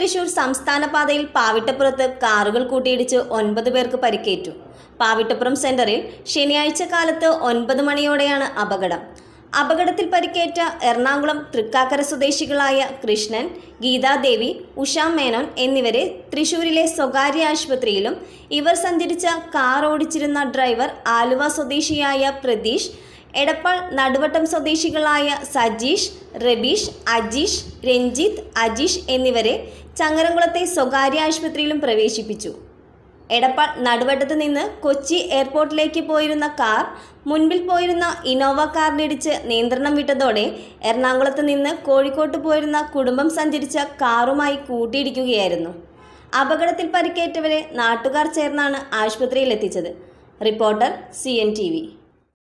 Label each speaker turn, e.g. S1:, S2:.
S1: തൃശൂർ സംസ്ഥാന പാതയിൽ പാവിട്ടപ്പുറത്ത് കാറുകൾ കൂട്ടിയിടിച്ച് ഒൻപത് പേർക്ക് പരിക്കേറ്റു പാവിട്ടപ്പുറം സെന്ററിൽ ശനിയാഴ്ച കാലത്ത് ഒൻപത് മണിയോടെയാണ് അപകടം അപകടത്തിൽ പരിക്കേറ്റ എറണാകുളം തൃക്കാക്കര സ്വദേശികളായ കൃഷ്ണൻ ഗീതാദേവി ഉഷാ മേനോൻ എന്നിവരെ തൃശൂരിലെ സ്വകാര്യ ആശുപത്രിയിലും ഇവർ സഞ്ചരിച്ച കാർ ഓടിച്ചിരുന്ന ഡ്രൈവർ ആലുവ സ്വദേശിയായ പ്രതീഷ് എടപ്പാൾ നടുവട്ടം സ്വദേശികളായ സജീഷ് റബീഷ് അജീഷ് രഞ്ജിത്ത് അജീഷ് എന്നിവരെ ചങ്ങരംകുളത്തെ സ്വകാര്യ ആശുപത്രിയിലും പ്രവേശിപ്പിച്ചു എടപ്പാൾ നടുവട്ടത്ത് നിന്ന് കൊച്ചി എയർപോർട്ടിലേക്ക് പോയിരുന്ന കാർ മുൻപിൽ പോയിരുന്ന ഇനോവ കാറിലിടിച്ച് നിയന്ത്രണം വിട്ടതോടെ എറണാകുളത്ത് നിന്ന് കോഴിക്കോട്ട് പോയിരുന്ന കുടുംബം സഞ്ചരിച്ച കാറുമായി കൂട്ടിയിടിക്കുകയായിരുന്നു അപകടത്തിൽ പരിക്കേറ്റവരെ നാട്ടുകാർ ചേർന്നാണ് ആശുപത്രിയിൽ എത്തിച്ചത് reporter C N T V